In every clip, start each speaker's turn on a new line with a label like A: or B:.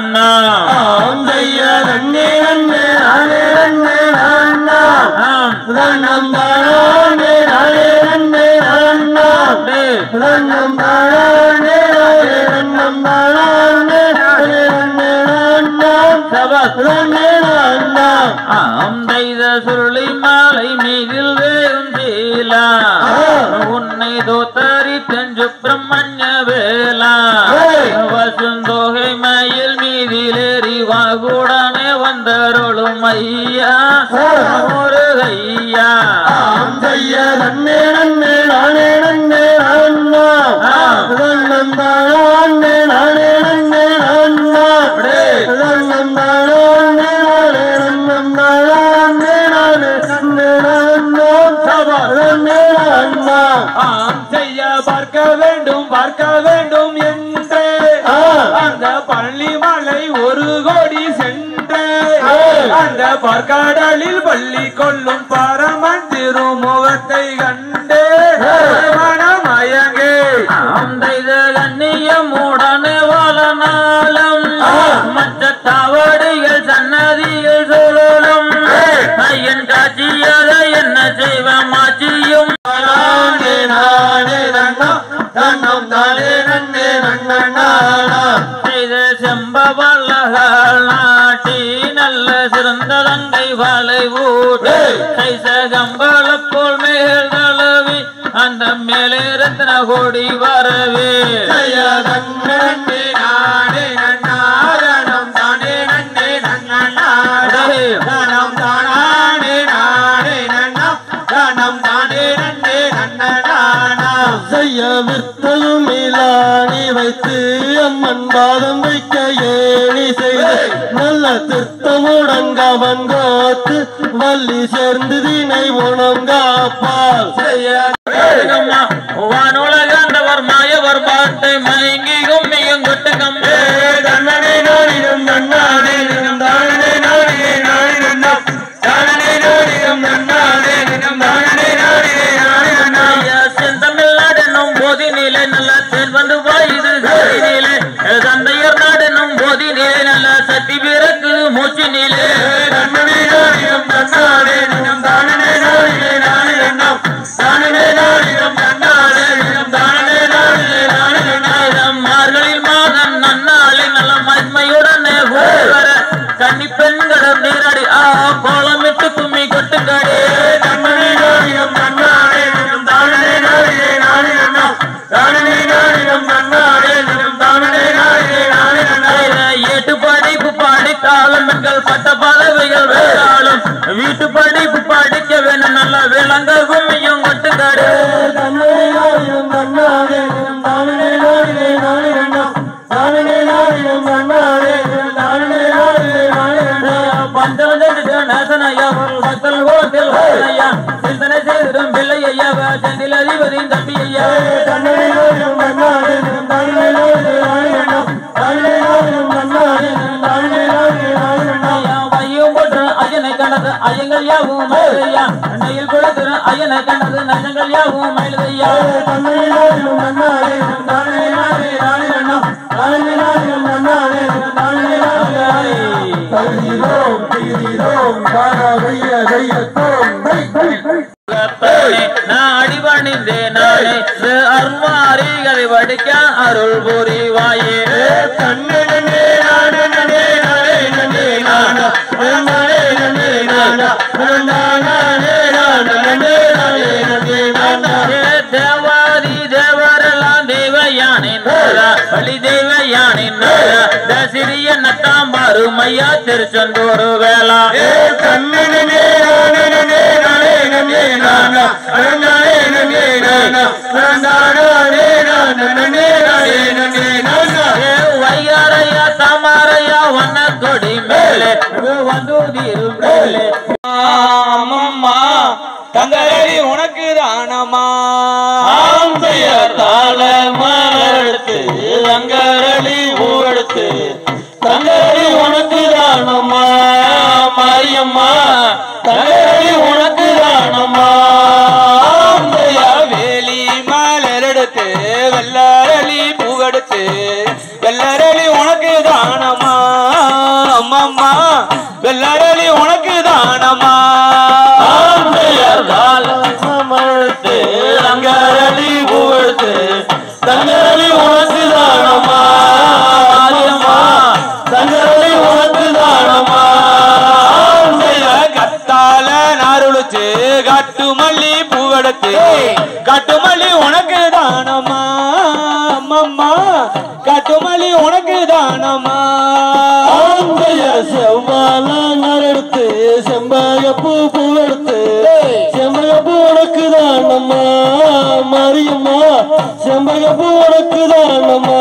A: அண்ணா
B: ஆம் செய்ய நன்னே நன்னே நானே நன்னே நானா
A: ஆம்.
B: தன்னம் தானே நானே நன்னே நானா
A: டேய்.
B: தன்னம் தானே நானே நன்னம் தானே நானே நன்னே நானா
A: சபாஸ்.
B: நன்னே நானா
A: ஆம் செய்த சுருளி மாலை மீதில் வேகும் சீலா உன்னை தோத்தரி தெஞ்சு பிரம்மண்ய வேலா
B: ஏய்.
A: வசுந்தோகை மயில் மீதிலேறி வாகுடனே வந்தருளும் ஐயா முருகையா
B: ஆம் செய்ய நன்னே நன்னே நானே நன்னே நானா தன்னம் தானே நானே நன்னே நானா தன்னம் தானே நானே நன்னம் தானே நானே நன்னே நானா சபா நன்னே நானா
C: ஆம் செய்ய பார்க்க வேண்டும் பார்க்க வேண்டும் என்று
B: ஆ.
C: அந்த பள்ளிமலை ஒரு கோடி சென்று
B: ஆ.
C: அந்த பார்க்கடலில் பள்ளி கொள்ளும் பரமன் திருமுகத்தை கண்டு
B: ஆ.
C: மனமயங்கே
A: ஆம் செய்த கண்ணியமுடனே வளநாளம் மற்ற தாவடிகள் சன்னதியில் சுழலும் ஐயன் காட்சியதை என்ன செய்வம் ஆட்சியும்
B: நானே நானே நன்னா தன்னம் தானே நன்னே நன்னா
A: செய்த செம்பவல்லகள் நாட்டி நல்ல சிறந்த தங்கை வளை ஊட்டு கைச கம்பள போல் மேல் தளவி அந்த மேலே ரத்ன கொடி வரவே
B: ஜய நன்னே நானே நன்னாரணம் தானே நன்னே நன்னா தனம் தானே நானே நன்னா தனம் தானே நன்னே நன்னா செய்ய வித்தலும் இலானி வைத்து அம்மன் பாதம் வைக்க ஏணி செய்து நல்ல திருத்தமுடன் கவன் காத்து வள்ளி சேர்ந்து தினை உணங்காப்பால் செய்ய
A: அம்மா, வானுலகண்டவர் மாயவர் பாட்டை மயங்கி கும்மியும் கொட்டு கம்பே
B: தன்னனே நாடிடும் நன்னாடேனும் தானே நாடியே நாடிடும் தானே நாடிடும் நன்னாடே நினம் தானே நாடியே நாடிடும்
A: ஐயா, செந்தமிழ்நாடென்னும் போதினிலே நல்ல தேன் வந்து பாயுது சதினிலே தந்தையர் நாடென்னும் போதினிலே நல்ல சக்தி பிறக்குது மூச்சினிலே
B: தன்னனே நாடிடும் நன்னாடே நினம் தானே நாடியே நாடிடும் தானே நாடிடும் நன்னாடே நினம் தானே நாடியே நாடிடும்
A: ஆயிரம் மார்கழில் மாதம் நன்னாளில் நல்ல மகிமையுடனே ஓடி வர கன்னி பெண்களும் நீராடி ஆ கோலமிட்டு கும்மி கொட்டுங்கடி
B: தன்னனே நாடிடும் நன்னாடே நினம் தானே நாடியே நாடிடும் தானே நாடிடும் நன்னாடே நினம் தானே நாடியே நாடிடும்
A: ஏட்டு படிப்பு படித்தாலும் பெண்கள் பட்ட பதவிகள் வேறாலும் வீட்டு படிப்பு படிக்க வேணும் நல்ல விளங்க கும்மியும் கொட்டுங்கடி பஞ்சவஞ்சத்துக்கு நேசனையா ஒரு பக்தல் கோலத்தில் ஐயா சிந்தனை செய்திடும் பிள்ளை ஐயா செந்தில் அதிபதியின் தம்பி ஐயா ஐயா வையும் போற்று ஐயனை கண்டது ஐயங்கள் யாவும் மயிலையா நெயில் குளத்திரு ஐயனை கண்டது நஞ்சங்கள் யாவும் மயிலையா நான் அடிபணிந்தே நானே அருள்மாரிகளை வடிக்க அருள் புரிவாயே தேவாதி தேவரெல்லாம் தெய்வயானின் பள்ளி தெய்வயானின் சிறிய நட்டாம்பாரு மையா திருச்செந்தூர் வேளா ஏ வையாரையா தாமாரையா வண்ண கொடி மேலே வந்து மேலே
C: அம்மம்மா தங்கரடி உனக்கு தானம்மா
A: தாள மலர்த்து அங்கரளி ஊரெடுத்து தங்கரளி உனக்கு தானம்மா மாரியம்மா தங்கரளி உனக்கு தானம்மா
C: வேலி மலரெடுத்து வெள்ளரளி பூவெடுத்து வெள்ளரளி உனக்கு தானம்மா அம்மம்மா வெள்ளரளி உனக்கு தானம்மா
B: ஆம்பையர் காலமழுத்து அங்கரளி புகழ்த்து தங்கரளி உனக்கு தானம்மா ஆரியம்மா தங்கரளி உனக்கு தானம்மா ஆம்பையர்
C: கத்தால நாருளிச்சு காட்டு மல்லி பூவெடுத்து காட்டு மல்லி உனக்கு தானம்மா அம்மம்மா காட்டு மல்லி உனக்கு தானம்மா
B: ஆம்பையர் செவ்வாழ நரெடுத்து செம்பகப்பூ பூவெடுத்து செம்பகப்பூ உனக்கு தானம்மா மரியம்மா செம்பகப்பூ உனக்கு தானம்மா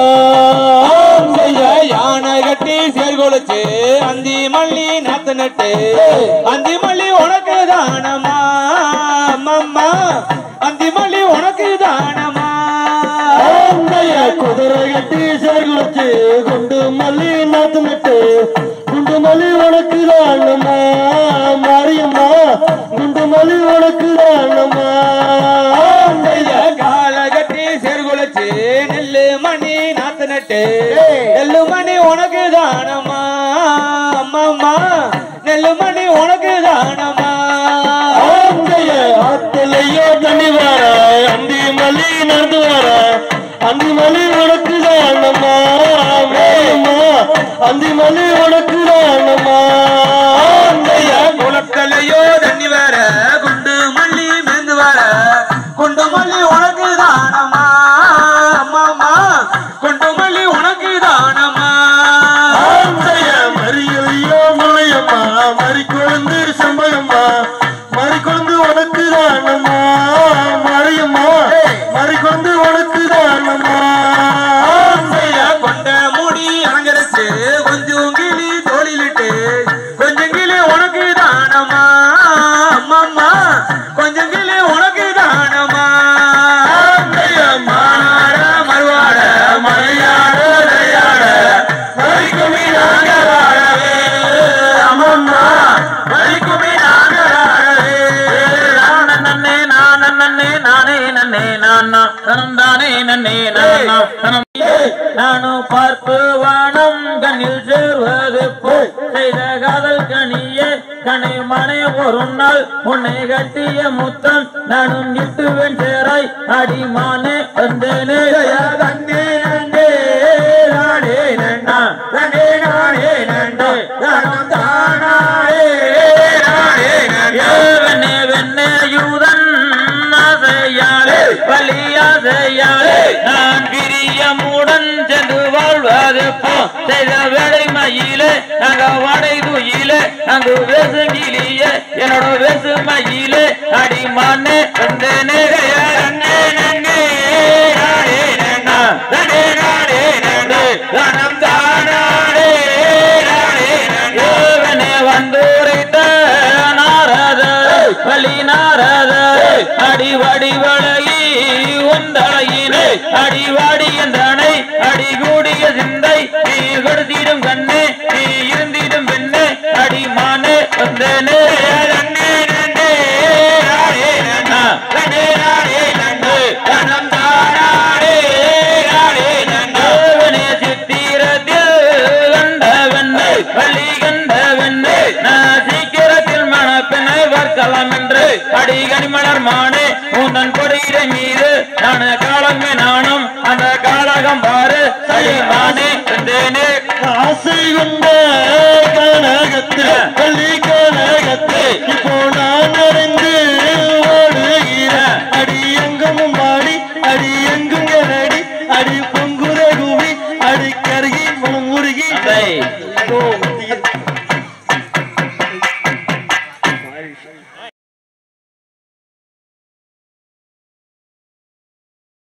C: ஆம்பைய யானை கட்டி சேர்கொழிச்சு அந்தி மல்லி நாத்து நட்டு அந்தி மல்லி உனக்கு தானம்மா அம்மம்மா அந்தி மல்லி உனக்கு தானம்மா
B: ஆந்தைய குதிரை கட்டி சேர்குளிச்சு குண்டு மல்லி நாத்து நட்டு குண்டு மல்லி உனக்கு தானம்மா மாரியம்மா குண்டு மல்லி உனக்கு தானம்மா
C: ஆந்தைய கால கட்டி சேர்கொழிச்சு நெல்லு மணி நாத்து நட்டு நெல்லு மணி உனக்கு தானம்மா அம்மம்மா நெல்லு மணி உனக்கு தானம்மா
B: ஆந்தைய ஆத்திலையோ தண்ணி வர அந்தி மல்லி நடந்து வர அந்தி மல்லி உனக்கு தானம்மா மாரியம்மா அந்தி மல்லி உனக்கு தானம்மா
C: ஆந்தைய குளத்தலையோ தண்ணி வர குண்டு மல்லி மேந்து வர குண்டு மல்லி உனக்கு தானம்மா அம்மாம்மா குண்டு மல்லி உனக்கு தானம்மா
B: ஆந்தைய மரியலையோ முளையம்மா மறி கொழுந்து செம்பகம்மா மறி கொழுந்து உனக்கு தானம்மா மரியம்மா மறி கொழுந்து உனக்கு தானம்மா
C: ஆந்தைய கொண்ட முடி அலங்கரிச்சு கொஞ்சம் கிளி தோளிலிட்டு கொஞ்சம் கிளி உனக்கு தானம்மா அம்மம்மா கொஞ்சம் கிளி உனக்கு தானம்மா
B: ஆந்தைய
C: மானாட மறுவாட மலையாட விளையாட மறிக்குமி நாங்கள் ஆடவே அம்மம்மா மறிக்குமி நாங்கள் ஆடவே
A: நான நன்னே நான நன்னே நானே நன்னே நானா தனம் தானே நன்னே நானா தனம் நானும் பார்ப்பு வானம் கண்ணில் சேர்வது போய் செய்த காதல் கனியே கனை மனை ஒரு நாள் உன்னை கட்டிய முத்தம் நானும் இட்டுவேன் சேராய் அடிமானே வந்தேனே
C: தன்னே நண்டே நாடே நன்னா தன்னே நாடே நண்டே தனம் தானாடே நாடே நண்டே
A: வெண்ணே வெண்ணே யூதன் ஆசையாலே வலியாசையாலே நான் பிரியமுடன் சென்று வாழ்வது போ செய்த வேலை மயிலே அங்க வாடை துயிலே அங்கு வேசுங்கிலியே என்னோட வேசு மயிலே அடிமானே வந்தேனே அண்ணே நன்னே நாடே நன்னா தனே நாடே நன்னே தனம் தானாடே நாடே நன்னே தேவனே வந்துரைத்த நாரத வழி நாரத அடிவடி வழகி உந்தலையினை அடிவாடி எந்தனை அடிகூடிய சிந்தை நீ கொடுத்திடும் கண்ணே நீ இருந்திடும் பெண்ணே அடிமானே வந்தனே நன்னே நன்னே நாடே நன்னா நன்னே நாடே நன்னே தனம் தானாடே நாடே நன்னே தேவனே சித்திரத்தில் கண்டவெண்ணே வழி கண்டவெண்ணே நான் சீக்கிரத்தில் மணப்பெண்ணை பார்க்கலாம் என்று அடி கனிமலர் மானே உந்தன் கொடியிட மீது நான் காலமே நானும் அந்த காலகம் பாரு சரி மானே வந்தேனே
B: ஆசை கொண்ட கனகத்து பள்ளி கனகத்து இப்போ நான் அறிந்து ஓடுகிறேன் அடி எங்கும் மாடி அடி எங்கும் எனடி அடி பொங்குற குவி அடி கருகி முழுமுருகி
A: அதை
B: ஓ